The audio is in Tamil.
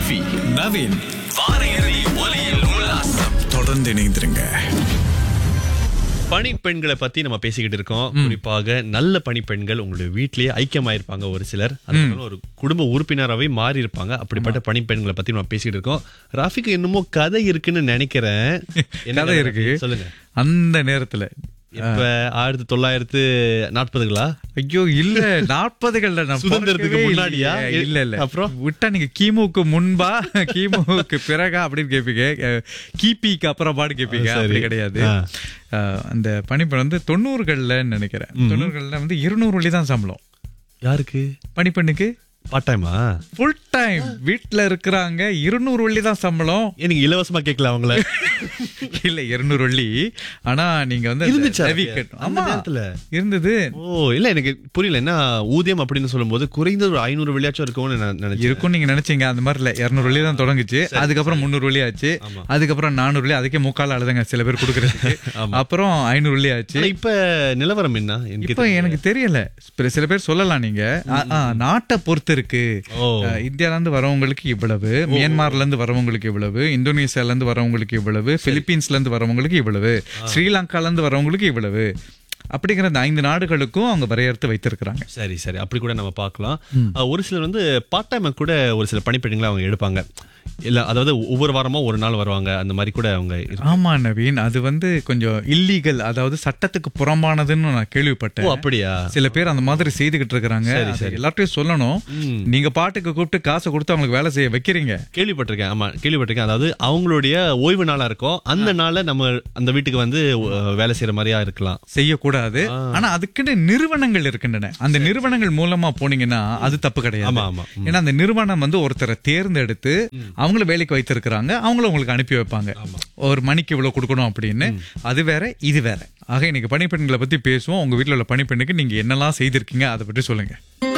ரஃபி நவீன் வார இறுதி ஒலியில் உல்லாசம் தொடர்ந்து இணைந்திருங்க பணிப்பெண்களை பத்தி நம்ம பேசிக்கிட்டு இருக்கோம் குறிப்பாக நல்ல பணிப்பெண்கள் உங்களுடைய வீட்லயே ஐக்கியமாயிருப்பாங்க ஒரு சிலர் அதுக்கு ஒரு குடும்ப உறுப்பினராகவே மாறி இருப்பாங்க அப்படிப்பட்ட பணிப்பெண்களை பத்தி நம்ம பேசிக்கிட்டு இருக்கோம் ராஃபிக்கு என்னமோ கதை இருக்குன்னு நினைக்கிறேன் என்ன கதை இருக்கு சொல்லுங்க அந்த நேரத்துல இப்ப ஆயிரத்தி தொள்ளாயிரத்தி நாற்பதுகளா ஐயோ இல்ல நாற்பதுகள்ல நான் சுதந்திரத்துக்கு பிறக்கவே முன்னாடியா? இல்லையே. இல்ல இல்ல அப்புறம்? விட்டா நீங்க கிமுக்கு முன்பா கிமுக்கு பிறகா அப்படின்னு கேப்பீங்க அஹ், கிபிக்கு அப்புறமான்னு கேப்பீங்க சரி. அப்படி கிடையாது ஆ. அஹ், அந்த பணிப்பெண் வந்து தொண்ணூறுகள்ல நினைக்கிறேன் தொண்ணூறுகள்ல வந்து இருநூறு வழி தான் சம்பளம் யாருக்கு பணிப்பெண்ணுக்கு பார்ட் டைமா ஃபுல் டைம் வீட்ல இருக்கிறாங்க இருநூறு வள்ளி தான் சம்பளம் நீங்க இலவசமா கேட்கல அவங்கள இல்ல இருநூறு வள்ளி ஆனா நீங்க வந்து அந்த இருந்துச்சா levy அப்ப? கட்டணும். அந்த ஆமா நேரத்துல? இருந்தது ஓ இல்ல எனக்கு புரியல என்ன ஊதியம் அப்படின்னு சொல்லும்போது குறைந்த ஒரு ஐநூறு வெளியாச்சும் இருக்கும்னு நான் நினைச்சேன் இருக்கும் நீங்க நினைச்சீங்க அந்த மாதிரி இல்ல இருநூறு வழி தான் தொடங்குச்சு அதுக்கப்புறம் முந்நூறு வழி ஆச்சு அதுக்கப்புறம் நானூறு வழி அதுக்கே முக்கால் அழுதுங்க சில பேர் கொடுக்கறதுக்கு அப்புறம் ஐநூறு வழி ஆச்சு ஆனா இப்ப நிலவரம் என்ன எனக்கு இப்ப எனக்கு தெரியல சில- சில பேர் சொல்லலாம் நீங்க ஆ, ஆ, நாட்டை பொறுத்து இருக்கு ஓ. அஹ், இந்தியால இருந்து வரவங்களுக்கு இவ்வளவு மியான்மர்ல இருந்து வரவங்களுக்கு இவ்வளவு இந்தோனேசியால இருந்து வரவங்களுக்கு இவ்வளவு பிலிப்பீன்ஸ்ல இருந்து வரவங்களுக்கு இவ்வளவு ஸ்ரீலங்கால இருந்து வரவங்களுக்கு இவ்வளவு அப்படிங்கிற அந்த ஐந்து நாடுகளுக்கும் அவங்க வரையறுத்து வைத்திருக்கிறாங்க சரி சரி அப்படி கூட நம்ம பார்க்கலாம் அஹ், ஒரு சிலர் வந்து பார்ட் டைம் கூட ஒரு சில பணிப்பெண்களை அவங்க எடுப்பாங்க இல்ல அதாவது ஒவ்வொரு வாரமும் ஒரு நாள் வருவாங்க அந்த மாதிரி கூட அவங்க இருக்கு. ஆமா நவீன் அது வந்து கொஞ்சம் இல்லீகல் அதாவது சட்டத்துக்கு புறம்பானதுன்னு நான் ஓ கேள்விப்பட்டேன் அப்படியா சில பேர் அந்த மாதிரி செய்துகிட்டு இருக்கிறாங்க அது எல்லார்ட்டையும் சொல்லணும் நீங்க பாட்டுக்கு கூப்பிட்டு காசை கொடுத்து அவங்களுக்கு வேலை செய்ய வைக்கிறீங்க கேள்விப்பட்டிருக்கேன் ஆமா கேள்விப்பட்டிருக்கேன் அதாவது அவங்களுடைய ஓய்வு நாளா இருக்கும் அந்த நாள்ல நம்ம அந்த வீட்டுக்கு வந்து அஹ், வேலை செய்யற மாதிரியா இருக்கலாம் செய்யக்கூடாது ஆனா அதுக்குன்னு நிறுவனங்கள் இருக்கின்றன அந்த நிறுவனங்கள் மூலமா போனீங்கன்னா அது தப்பு கிடையாது ஆமா, ஆமா. ஏன்னா அந்த நிறுவனம் வந்து ஒருத்தரை தேர்ந்தெடுத்து அவங்கள வேலைக்கு வைத்திருக்கிறாங்க அவங்கள உங்களுக்கு அனுப்பி வைப்பாங்க ஒரு மணிக்கு இவ்வளவு கொடுக்கணும் அப்படின்னு அது வேற இது வேற ஆக இன்னைக்கு பணிப்பெண்களை பத்தி பேசுவோம் உங்க வீட்டுல உள்ள பணிப்பெண்ணுக்கு நீங்க என்னெல்லாம் செய்திருக்கீங்க அதை பற்றி சொல்லுங்க